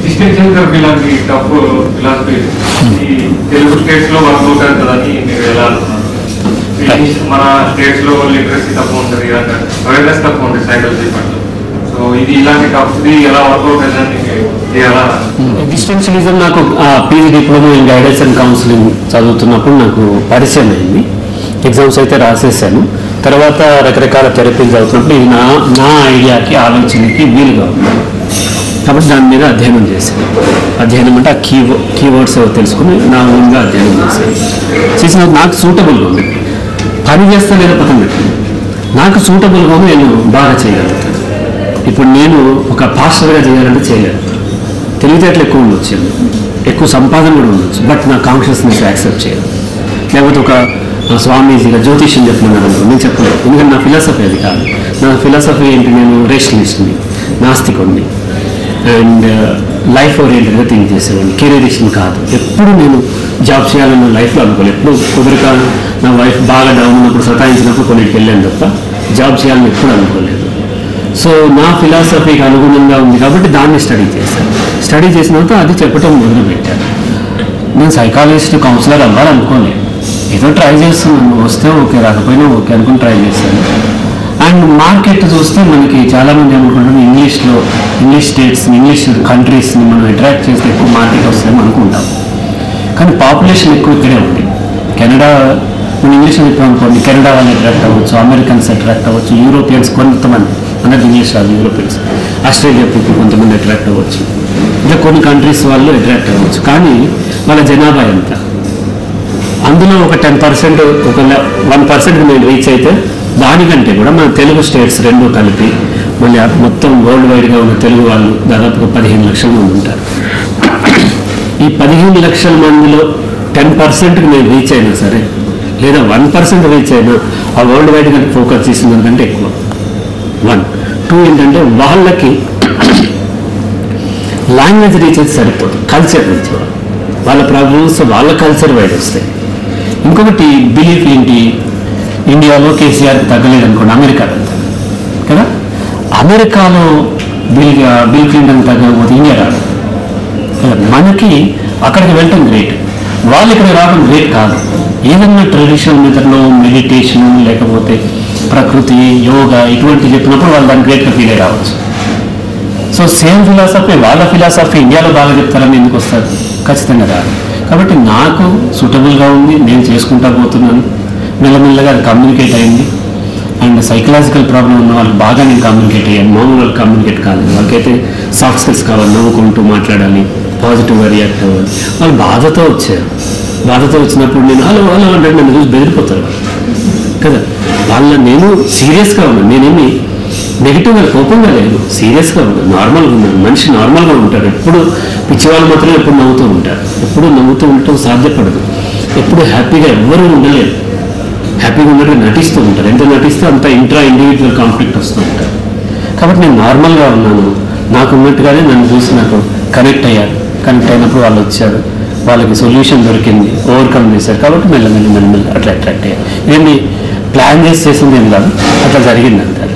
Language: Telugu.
డిస్టింక్షన్ థెరపీ లాంటి టఫ్ ఫిలాసఫీ ఈ తెలుగు స్టేట్స్ లో వర్కౌట్ అవుతుందని మీరు ఎలా అనుకున్నారు ఈ మన స్టేట్స్ లో లిటరసీ తక్కువ ఉంటుంది అవేర్నెస్ తక్కువ ఉంటుంది సైకాలజీ పట్ల సో ఇది ఇలాంటి టఫ్ ఇది ఎలా వర్కౌట్ అవుతుందని ఇది ఎలా ఎగ్జిస్టెన్షియలిజం నాకు PG diploma in guidance and counselling చదువుతున్నప్పుడు నాకు పరిచయం అయింది ఎగ్జామ్స్ అయితే రాసేసాను తర్వాత రకరకాల థెరపీలు చదువుతున్నప్పుడు ఇది నా నా ఐడియాకి ఆలోచనకి వీలుగా ఉంది కాబట్టి దాని మీద అధ్యయనం చేశాను అధ్యయనం అంటే ఆ కీ కీవర్డ్స్ తెలుసుకుని నా ఓన్గా అధ్యయనం చేశాను చేసిన నాకు సూటబుల్గా ఉంది పని చేస్తా లేదా పక్కన పెట్టండి నాకు సూటబుల్గా ఉంది నేను బాగా చేయగలుగుతాను ఇప్పుడు నేను ఒక పాస్టర్గా చేయాలంటే చేయలేను తెలివితేటలు ఎక్కువ ఉండొచ్చు ఎక్కువ సంపాదన కూడా ఉండొచ్చు బట్ నా కాన్షియస్నెస్ యాక్సెప్ట్ చేయదు లేకపోతే ఒక ఆ, స్వామీజీగా జ్యోతిష్యం చెప్తున్నాను అనుకో నేను చెప్పలేదు ఎందుకంటే నా ఫిలాసఫీ అది కాదు నా ఫిలాసఫీ ఏంటి నేను రేషనలిస్ట్ని నాస్తికుడిని అండ్ లైఫ్ ఓరియంటెడ్గా థింక్ చేసేవాడిని కెరీరిస్ట్ కాదు ఎప్పుడు నేను జాబ్ చేయాలని లైఫ్లో అనుకోలేదు ఎప్పుడు కుదరక నా వైఫ్ బాగా డౌన్ ఉన్నప్పుడు సతాయించినప్పుడు కొన్నిటికి వెళ్ళాను తప్ప జాబ్ చేయాలని ఎప్పుడు అనుకోలేదు సో నా ఫిలాసఫీకి అనుగుణంగా ఉంది కాబట్టి దాన్ని స్టడీ చేశాను స్టడీ చేసిన తర్వాత అది చెప్పడం మొదలుపెట్టాను నేను సైకాలజిస్ట్ కౌన్సిలర్ అవ్వాలనుకోలేదు ఏదో ట్రై చేస్తున్నాను వస్తే ఓకే రాకపోయినా ఓకే అనుకుని ట్రై చేశాను అండ్ మార్కెట్ చూస్తే మనకి చాలామంది ఏమనుకుంటారు ఇంగ్లీష్లో ఇంగ్లీష్ స్టేట్స్ ఇంగ్లీష్ కంట్రీస్ని మనం అట్రాక్ట్ చేస్తే ఎక్కువ మార్కెట్ వస్తాయని అనుకుంటాం కానీ పాపులేషన్ ఎక్కువ ఇక్కడే ఉంది కెనడా మనం ఇంగ్లీష్ చెప్పామనుకోండి కెనడా వాళ్ళు అట్రాక్ట్ అవ్వచ్చు అమెరికన్స్ అట్రాక్ట్ అవ్వచ్చు యూరోపియన్స్ కొంతమంది అనేది ఇంగ్లీష్ రాదు యూరోపియన్స్ ఆస్ట్రేలియా పీపుల్ కొంతమంది అట్రాక్ట్ అవ్వచ్చు ఇంకా కొన్ని కంట్రీస్ వాళ్ళు అట్రాక్ట్ అవ్వచ్చు కానీ వాళ్ళ జనాభా ఎంత అందులో ఒక టెన్ పర్సెంట్ ఒక వన్ పర్సెంట్ మేము రీచ్ అయితే దానికంటే కూడా మన తెలుగు స్టేట్స్ రెండు కలిపి మళ్ళీ ఆ మొత్తం వరల్డ్ వైడ్గా ఉన్న తెలుగు వాళ్ళు దాదాపుగా పదిహేను లక్షల మంది ఉంటారు ఈ పదిహేను లక్షల మందిలో టెన్ పర్సెంట్కి మేము రీచ్ అయినా సరే లేదా వన్ పర్సెంట్ రీచ్ అయినా ఆ వరల్డ్ వైడ్గా ఫోకస్ చేసిన దానికంటే ఎక్కువ వన్ టూ ఏంటంటే వాళ్ళకి లాంగ్వేజ్ రీచ్ అయితే సరిపోదు కల్చర్ రీచ్ అవ్వాలి. వాళ్ళ ప్రాబ్లమ్స్ వాళ్ళ కల్చర్ వైడ్ వస్తాయి ఇంకొకటి బిలీఫ్ ఏంటి ఇండియాలో కేసీఆర్కి తగ్గలేదు అనుకోండి అమెరికా వెళ్తారు కదా అమెరికాలో బిల్ బిల్ క్లింటన్ తగ్గకపోతే ఇండియా రాదు కదా మనకి అక్కడికి వెళ్ళటం గ్రేట్ వాళ్ళు ఇక్కడ రావడం గ్రేట్ కాదు ఏదన్నా ట్రెడిషనల్ మెథడ్లో మెడిటేషన్ లేకపోతే ప్రకృతి యోగా ఇటువంటి చెప్పినప్పుడు వాళ్ళు దాన్ని గ్రేట్గా ఫీల్ అయ్యి రావచ్చు సో సేమ్ ఫిలాసఫీ వాళ్ళ ఫిలాసఫీ ఇండియాలో బాగా చెప్తారని ఎందుకు వస్తారు ఖచ్చితంగా రాదు కాబట్టి నాకు సూటబుల్గా ఉంది నేను చేసుకుంటా పోతున్నాను మెల్లమెల్లగా అది కమ్యూనికేట్ అయింది అండ్ సైకలాజికల్ ప్రాబ్లం ఉన్న వాళ్ళకి బాగా నేను కమ్యూనికేట్ అయ్యాను మామూలు వాళ్ళు కమ్యూనికేట్ కాలేదు వాళ్ళకైతే సాఫ్ట్ స్కిల్స్ కావాలి నవ్వుకుంటూ మాట్లాడాలి పాజిటివ్గా రియాక్ట్ అవ్వాలి వాళ్ళు బాధతో వచ్చారు బాధతో వచ్చినప్పుడు నేను హలో హలో అంటే నన్ను చూసి బెదిరిపోతారు వాళ్ళు. కదా వాళ్ళ నేను సీరియస్గా ఉన్నాను నేనేమి నెగిటివ్గా కోపంగా లేదు సీరియస్గా ఉన్నాను నార్మల్గా ఉన్నాను మనిషి నార్మల్గా ఉంటాడు ఎప్పుడు పిచ్చివాళ్ళు మాత్రం ఎప్పుడు నవ్వుతూ ఉంటారు ఎప్పుడు నవ్వుతూ ఉండటం సాధ్యపడదు ఎప్పుడు హ్యాపీగా ఎవ్వరూ ఉండలేరు హ్యాపీగా ఉన్నట్టు నటిస్తూ ఉంటారు ఎంత నటిస్తే అంత ఇంట్రా ఇండివిజువల్ కాన్ఫ్లిక్ట్ వస్తూ ఉంటారు కాబట్టి నేను నార్మల్గా ఉన్నాను నాకు ఉన్నట్టుగానే నన్ను చూసి నాకు కనెక్ట్ అయ్యారు కనెక్ట్ అయినప్పుడు వాళ్ళు వచ్చారు వాళ్ళకి సొల్యూషన్ దొరికింది ఓవర్కమ్ చేశారు కాబట్టి మెల్లమెల్లి మెల్లమెల్లి అట్లా అట్రాక్ట్ అయ్యారు ఇవన్నీ ప్లాన్ చేసి చేసింది ఏం కాదు అట్లా జరిగింది అంటారు